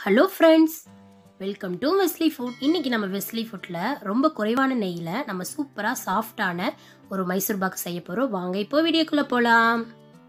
hello friends welcome to Wesley food இன்னைக்கு நம்ம Wesley ஃபுட்டில் ரொம்ப குறைவான நெய்யில் நம்ம சூப்பராக சாஃப்டான ஒரு மைசூர் பாக்கு செய்ய போகிறோம் வாங்க இப்போ வீடியோக்குள்ளே போகலாம்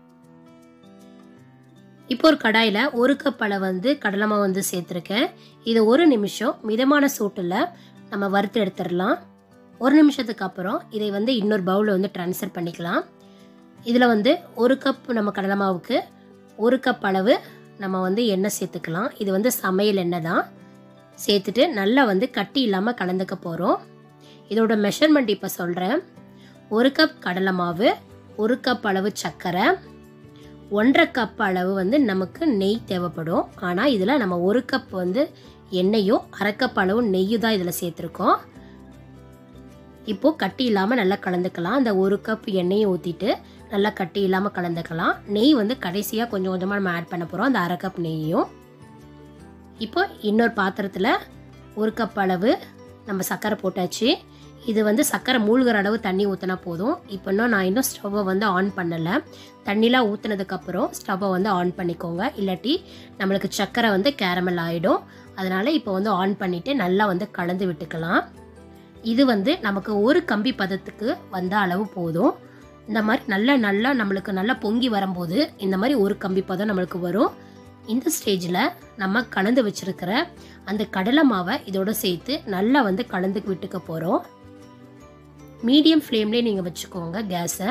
இப்போ ஒரு கடாயில் ஒரு கப் அளவு வந்து கடலை மாவு வந்து சேர்த்துருக்கேன் இதை ஒரு நிமிஷம் மிதமான சூட்டில் நம்ம வறுத்து எடுத்துடலாம் ஒரு நிமிஷத்துக்கு அப்புறம் இதை வந்து இன்னொரு பவுலில் வந்து ட்ரான்ஸ்ஃபர் பண்ணிக்கலாம் இதில் வந்து ஒரு கப் நம்ம கடலை மாவுக்கு ஒரு கப் அளவு நம்ம வந்து எண்ணெய் சேர்த்துக்கலாம் இது வந்து சமையல் எண்ணெய் தான் சேர்த்துட்டு நல்லா வந்து கட்டி இல்லாமல் கலந்துக்க போகிறோம் இதோட மெஷர்மெண்ட் இப்போ சொல்கிறேன் ஒரு கப் கடலை மாவு ஒரு கப் அளவு சர்க்கரை ஒன்றரை கப் அளவு வந்து நமக்கு நெய் தேவைப்படும் ஆனால் இதில் நம்ம ஒரு கப் வந்து எண்ணெயும் அரை கப் அளவு நெய்யும் தான் இதில் சேர்த்துருக்கோம் இப்போது கட்டி இல்லாமல் நல்லா கலந்துக்கலாம் அந்த ஒரு கப் எண்ணெயை ஊற்றிட்டு நல்லா கட்டி இல்லாமல் கலந்துக்கலாம் நெய் வந்து கடைசியாக கொஞ்சம் கொஞ்சமாக நம்ம ஆட் பண்ண போகிறோம் அந்த அரை கப் நெய்யும் இப்போ இன்னொரு பாத்திரத்தில் ஒரு கப் அளவு நம்ம சர்க்கரை போட்டாச்சு இது வந்து சர்க்கரை மூழ்கிற அளவு தண்ணி ஊற்றினா போதும் இப்போ இன்னும் நான் இன்னும் ஸ்டவ்வை வந்து ஆன் பண்ணலை தண்ணிலாம் ஊற்றுனதுக்கப்புறம் ஸ்டவ்வை வந்து ஆன் பண்ணிக்கோங்க இல்லாட்டி நம்மளுக்கு சர்க்கரை வந்து கேரமல் ஆகிடும் அதனால் இப்போ வந்து ஆன் பண்ணிவிட்டு நல்லா வந்து கலந்து விட்டுக்கலாம் இது வந்து நமக்கு ஒரு கம்பி பதத்துக்கு வந்த அளவு போதும் இந்த மாதிரி நல்லா நல்லா நம்மளுக்கு நல்லா பொங்கி வரும்போது இந்த மாதிரி ஒரு கம்பி பதம் நம்மளுக்கு வரும் இந்த ஸ்டேஜில் நம்ம கலந்து வச்சிருக்கிற அந்த கடலை மாவை இதோட சேர்த்து நல்லா வந்து கலந்து விட்டுக்க போகிறோம் மீடியம் ஃப்ளேம்லேயே நீங்கள் வச்சுக்கோங்க கேஸை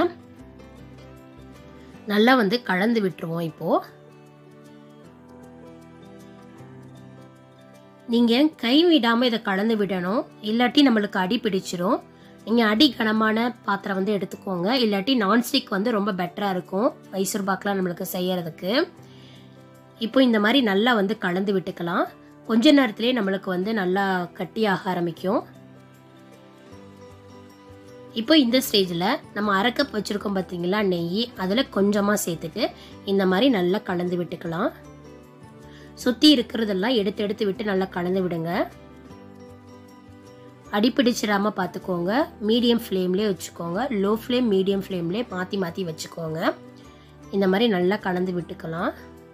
நல்லா வந்து கலந்து விட்டுருவோம் இப்போது நீங்கள் கை விடாமல் இதை கலந்து விடணும் இல்லாட்டி நம்மளுக்கு அடி பிடிச்சிரும் நீங்கள் அடி கனமான பாத்திரம் வந்து எடுத்துக்கோங்க இல்லாட்டி நான்ஸ்டிக் வந்து ரொம்ப பெட்டராக இருக்கும் மைசூர் பாக்கெலாம் நம்மளுக்கு செய்யறதுக்கு இப்போ இந்த மாதிரி நல்லா வந்து கலந்து விட்டுக்கலாம் கொஞ்ச நேரத்திலே நம்மளுக்கு வந்து நல்லா கட்டியாக ஆரம்பிக்கும் இப்போ இந்த ஸ்டேஜில் நம்ம அரை கப் வச்சுருக்கோம் பார்த்தீங்களா நெய் அதில் கொஞ்சமாக சேர்த்துட்டு இந்த மாதிரி நல்லா கலந்து விட்டுக்கலாம் சுற்றி இருக்கிறதெல்லாம் எடுத்து எடுத்து விட்டு நல்லா கலந்து விடுங்க அடிப்பிடிச்சிடாம பார்த்துக்கோங்க மீடியம் ஃப்ளேம்லேயே வச்சுக்கோங்க லோ ஃப்ளேம் மீடியம் ஃப்ளேம்லேயே மாற்றி மாற்றி வச்சுக்கோங்க இந்த மாதிரி நல்லா கலந்து விட்டுக்கலாம்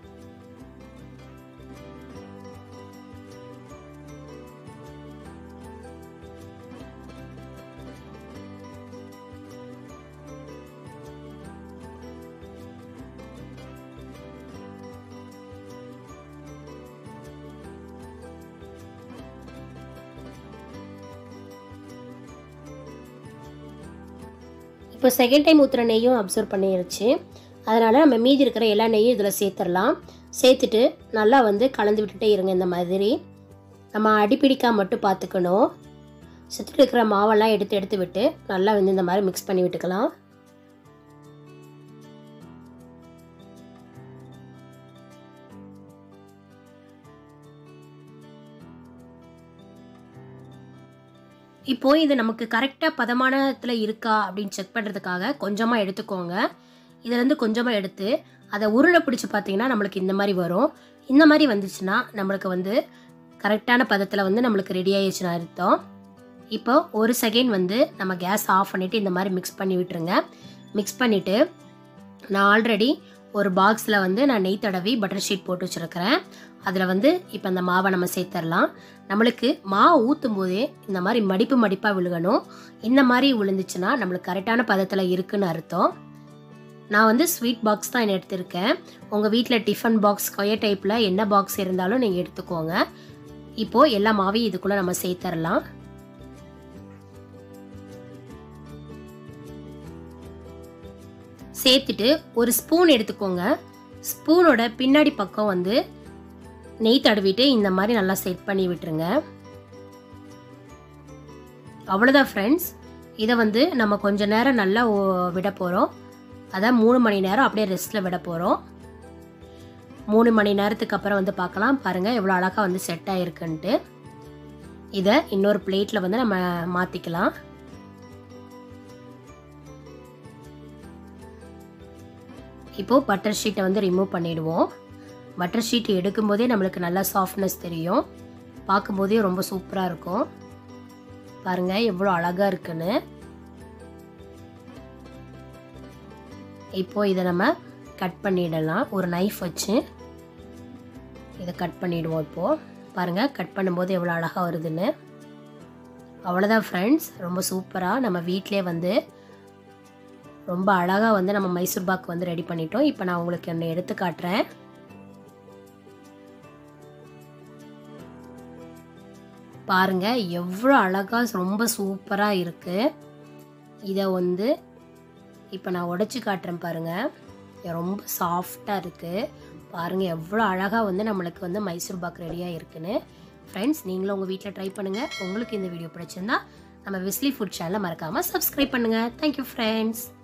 இப்போ செகண்ட் டைம் ஊற்றுற நெய்யும் அப்சர்வ் பண்ணிருச்சு அதனால் நம்ம மீதி இருக்கிற எல்லா நெய்யும் இதில் சேர்த்துடலாம் சேர்த்துட்டு நல்லா வந்து கலந்து விட்டுட்டே இருங்க இந்த மாதிரி நம்ம அடிப்பிடிக்காம மட்டும் பார்த்துக்கணும் சுற்றிட்டு இருக்கிற மாவெல்லாம் எடுத்து எடுத்து விட்டு நல்லா வந்து இந்த மாதிரி மிக்ஸ் பண்ணி விட்டுக்கலாம் இப்போ இது நமக்கு கரெக்டாக பதமானத்தில் இருக்கா அப்படின்னு செக் பண்ணுறதுக்காக கொஞ்சமாக எடுத்துக்கோங்க இதுலேருந்து கொஞ்சமாக எடுத்து அதை உருளை பிடிச்சி பார்த்தீங்கன்னா நம்மளுக்கு இந்த மாதிரி வரும் இந்த மாதிரி வந்துச்சுன்னா நம்மளுக்கு வந்து கரெக்டான பதத்தில் வந்து நம்மளுக்கு ரெடி ஆயிடுச்சுன்னு அர்த்தம் இப்போ ஒரு செகண்ட் வந்து நம்ம கேஸ் ஆஃப் பண்ணிவிட்டு இந்த மாதிரி மிக்ஸ் பண்ணி விட்டுருங்க மிக்ஸ் பண்ணிவிட்டு நான் ஆல்ரெடி ஒரு பாக்ஸில் வந்து நான் நெய் தடவி பட்டர் ஷீட் போட்டு வச்சுருக்கிறேன் அதில் வந்து இப்போ அந்த மாவை நம்ம சேர்த்துடலாம் நம்மளுக்கு மாவு ஊற்றும் போதே இந்த மாதிரி மடிப்பு மடிப்பாக விழுகணும் இந்த மாதிரி விழுந்துச்சுன்னா நம்மளுக்கு கரெக்டான பதத்தில் இருக்குன்னு அர்த்தம் நான் வந்து ஸ்வீட் பாக்ஸ் தான் எடுத்திருக்கேன் உங்கள் வீட்டில் டிஃபன் பாக்ஸ் கொயர் டைப்பில் என்ன பாக்ஸ் இருந்தாலும் நீங்கள் எடுத்துக்கோங்க இப்போது எல்லா மாவையும் இதுக்குள்ளே நம்ம சேர்த்துடலாம் சேர்த்துட்டு ஒரு ஸ்பூன் எடுத்துக்கோங்க ஸ்பூனோட பின்னாடி பக்கம் வந்து நெய் தடவிட்டு இந்த மாதிரி நல்லா செட் பண்ணி விட்டுருங்க அவ்வளோதான் ஃப்ரெண்ட்ஸ் இதை வந்து நம்ம கொஞ்ச நேரம் நல்லா விட போகிறோம் அதான் மூணு மணி நேரம் அப்படியே ரெஸ்ட்டில் விட போகிறோம் மூணு மணி நேரத்துக்கு அப்புறம் வந்து பார்க்கலாம் பாருங்கள் எவ்வளோ அழகாக வந்து செட் ஆகிருக்குன்ட்டு இதை இன்னொரு பிளேட்டில் வந்து நம்ம மாற்றிக்கலாம் இப்போது பட்டர் ஷீட்டை வந்து ரிமூவ் பண்ணிவிடுவோம் பட்டர் ஷீட் எடுக்கும்போதே நம்மளுக்கு நல்லா சாஃப்ட்னஸ் தெரியும் பார்க்கும்போதே ரொம்ப சூப்பராக இருக்கும் பாருங்கள் எவ்வளோ அழகாக இருக்குன்னு இப்போ இதை நம்ம கட் பண்ணிடலாம் ஒரு நைஃப் வச்சு இதை கட் பண்ணிவிடுவோம் இப்போது பாருங்கள் கட் பண்ணும்போது எவ்வளோ அழகாக வருதுன்னு அவ்வளோதான் ஃப்ரெண்ட்ஸ் ரொம்ப சூப்பராக நம்ம வீட்டிலே வந்து ரொம்ப அழகாக வந்து நம்ம மைசூர் பாக் வந்து ரெடி பண்ணிட்டோம் இப்போ நான் உங்களுக்கு ஒன்று எடுத்து காட்டுறேன் பாருங்க எவ்வளோ அழகாக ரொம்ப சூப்பராக இருக்குது இதை வந்து இப்போ நான் உடச்சி காட்டுறேன் பாருங்கள் ரொம்ப சாஃப்டாக இருக்குது பாருங்கள் எவ்வளோ அழகாக வந்து நம்மளுக்கு வந்து மைசூர் பாக் ரெடியாக இருக்குன்னு ஃப்ரெண்ட்ஸ் நீங்களும் உங்கள் வீட்டில் ட்ரை பண்ணுங்கள் உங்களுக்கு இந்த வீடியோ பிடிச்சிருந்தா நம்ம விஸ்லி ஃபுட் சேனலை மறக்காமல் சப்ஸ்கிரைப் பண்ணுங்கள் தேங்க்யூ ஃப்ரெண்ட்ஸ்